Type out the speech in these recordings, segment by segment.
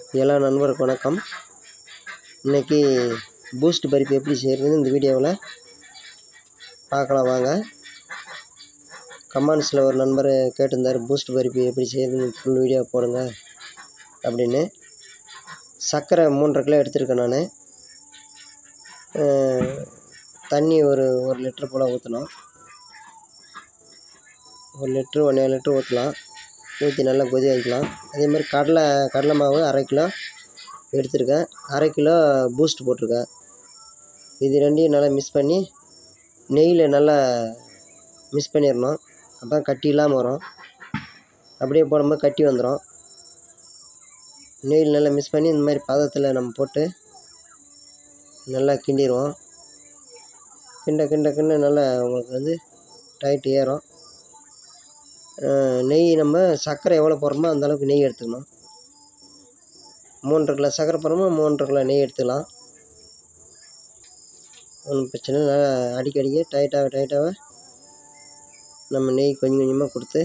எல்லா நண்பருக்கு வணக்கம் இன்றைக்கி பூஸ்ட் பருப்பு எப்படி செய்கிறதுன்னு இந்த வீடியோவில் பார்க்கலாம் வாங்க கமெண்ட்ஸில் ஒரு நண்பர் கேட்டிருந்தார் பூஸ்ட் பருப்பு எப்படி செய்கிறதுன்னு ஃபுல் வீடியோ போடுங்க அப்படின்னு சர்க்கரை மூன்றரை கிலோ எடுத்திருக்கேன் நான் தண்ணி ஒரு ஒரு லிட்டர் போல் ஊற்றணும் ஒரு லிட்ரு ஒன்றே லிட்ரு ஊற்றலாம் ஊற்றி நல்லா கொதி வைக்கலாம் அதே மாதிரி கடலை கடலை மாவு அரை கிலோ எடுத்திருக்கேன் அரை கிலோ பூஸ்ட் போட்டிருக்கேன் இது ரெண்டையும் நல்லா மிக்ஸ் பண்ணி நெய்யில் நல்லா மிக்ஸ் பண்ணிடணும் அப்போ கட்டி இல்லாமல் வரும் அப்படியே போடும்போது கட்டி வந்துடும் நெய்யில் நல்லா மிக்ஸ் பண்ணி இந்த மாதிரி பதத்தில் நம்ம போட்டு நல்லா கிண்டிடுவோம் கிண்ட கிண்ட கிண்ட நல்லா உங்களுக்கு வந்து டைட் ஏறும் நெய் நம்ம சர்க்கரை எவ்வளோ போடுறோமோ அந்த அளவுக்கு நெய் எடுத்துக்கணும் மூன்றரை கிலோ சர்க்கரை போடுறோமோ மூன்றரை கிலோ நெய் எடுத்துக்கலாம் ஒன்றும் பிரச்சனை இல்லை நல்லா அடிக்கடிக்க டைட்டாக டைட்டாக நம்ம நெய் கொஞ்சம் கொஞ்சமாக கொடுத்து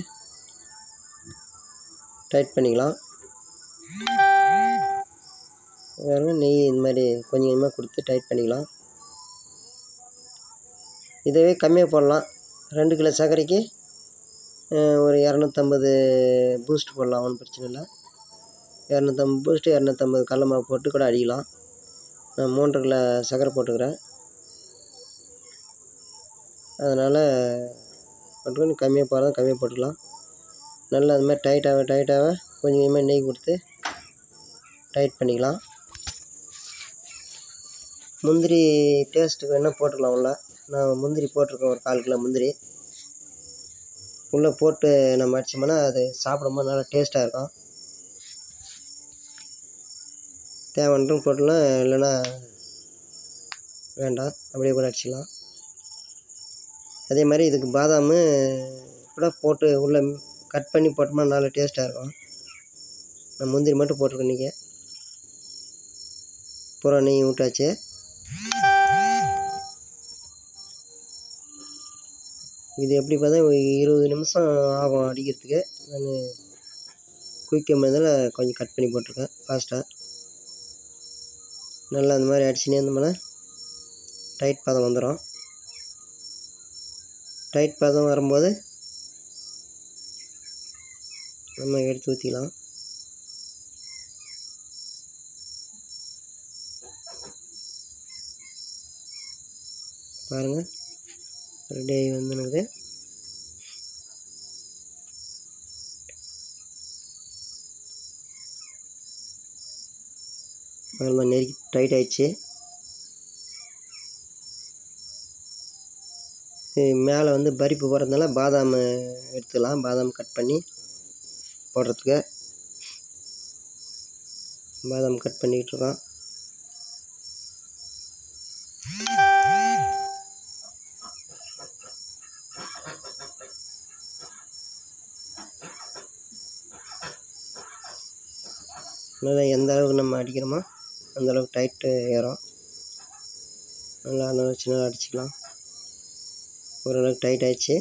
டைட் பண்ணிக்கலாம் பாருங்க நெய் இந்த மாதிரி கொஞ்சம் கொஞ்சமாக கொடுத்து டைட் பண்ணிக்கலாம் இதவே கம்மியாக போடலாம் ரெண்டு கிலோ சர்க்கரைக்கு ஒரு இரநூத்தம்பது பூஸ்ட் போடலாம் ஒன்றும் பிரச்சனை இல்லை இரநூத்தம்பது பூஸ்ட்டு இரநூத்தம்பது கடல மாவு போட்டு கூட அடிக்கலாம் நான் மூன்றரை கிலோ சர்க்கரை போட்டுக்கிறேன் அதனால் போட்டுக்கணும் கம்மியாக போகிறதா கம்மியாக போட்டுக்கலாம் நல்லா அது மாதிரி டைட்டாக டைட்டாக கொஞ்சம் கொஞ்சமாக நெய் கொடுத்து டைட் பண்ணிக்கலாம் முந்திரி டேஸ்ட்டுக்கு வேணால் போட்டுக்கலாம் உள்ள நான் முந்திரி போட்டிருக்கேன் ஒரு கால் கிலோ முந்திரி உள்ளே போட்டு நம்ம அடித்தோம்னா அது சாப்பிடும்போது நல்லா டேஸ்ட்டாக இருக்கும் தேவைன்றும் போட்டுலாம் இல்லைன்னா வேண்டாம் அப்படியே கூட அடிச்சிடலாம் அதே மாதிரி இதுக்கு பாதாம் கூட போட்டு உள்ளே கட் பண்ணி போட்டோம்னா நல்லா டேஸ்ட்டாக இருக்கும் நான் முந்திரி மட்டும் போட்டிருக்கேன் இன்றைக்கி பூரா நெய் விட்டாச்சு இது எப்படி பார்த்தா ஒரு இருபது நிமிஷம் ஆகும் அடிக்கிறதுக்கு நான் குயிக்க மாதிரில கொஞ்சம் கட் பண்ணி போட்டிருக்கேன் ஃபாஸ்ட்டாக நல்லா அந்த மாதிரி அடிச்சுனே இருந்தோம்னா டைட் பதம் வந்துடும் டைட் பதம் வரும்போது நம்ம எடுத்து ஊற்றிக்கலாம் பாருங்கள் ரெடி ஆகி வந்துனுக்குது அவ்வளோதான் நெருக்கி டைட் ஆயிடுச்சு மேலே வந்து பருப்பு போடுறதுனால பாதாம் எடுத்துக்கலாம் பாதாம் கட் பண்ணி போடுறதுக்கு பாதாம் கட் பண்ணிக்கிட்டு இருக்கோம் நல்லா எந்த அளவுக்கு நம்ம அடிக்கிறோமோ அந்த அளவுக்கு டைட்டு ஏறும் நல்லா நல்லா சின்னதாக அடிச்சுக்கலாம் ஓரளவுக்கு டைட் ஆயிடுச்சு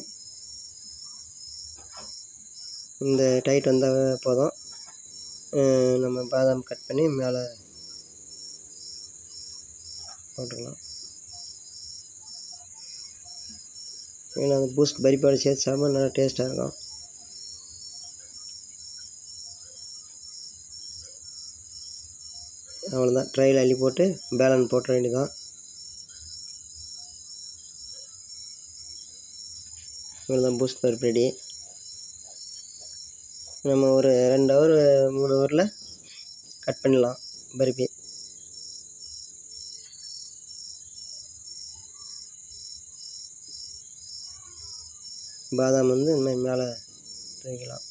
இந்த டைட் வந்தால் போதும் நம்ம பாதாம் கட் பண்ணி மேலே போட்டுக்கலாம் ஏன்னா அந்த பூஸ்ட் பரிப்பாடு சேர்த்து சாப்பிட நல்லா டேஸ்ட்டாக இருக்கும் அவ்வளோதான் ட்ரையில் அள்ளி போட்டு பேலன் போட்டுற வேண்டியதான் இவ்வளோதான் பூஸ்ட் பருப்பு ரெடி நம்ம ஒரு ரெண்டு ஹவர் மூணு ஹவரில் கட் பண்ணிடலாம் பருப்பி பாதாம் வந்து இந்த மாதிரி மேலே தூக்கிக்கலாம்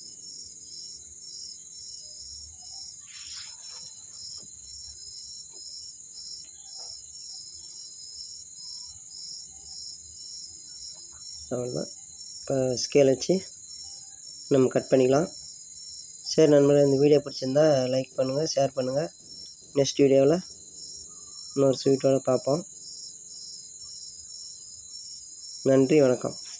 அவ்வளோதான் இப்போ ஸ்கேல் வச்சு நம்ம கட் பண்ணிக்கலாம் சரி நண்பர்களே இந்த வீடியோ பிடிச்சிருந்தா லைக் பண்ணுங்கள் ஷேர் பண்ணுங்கள் நெக்ஸ்ட் வீடியோவில் இன்னொரு ஸ்வீட்டோடு பார்ப்போம் நன்றி வணக்கம்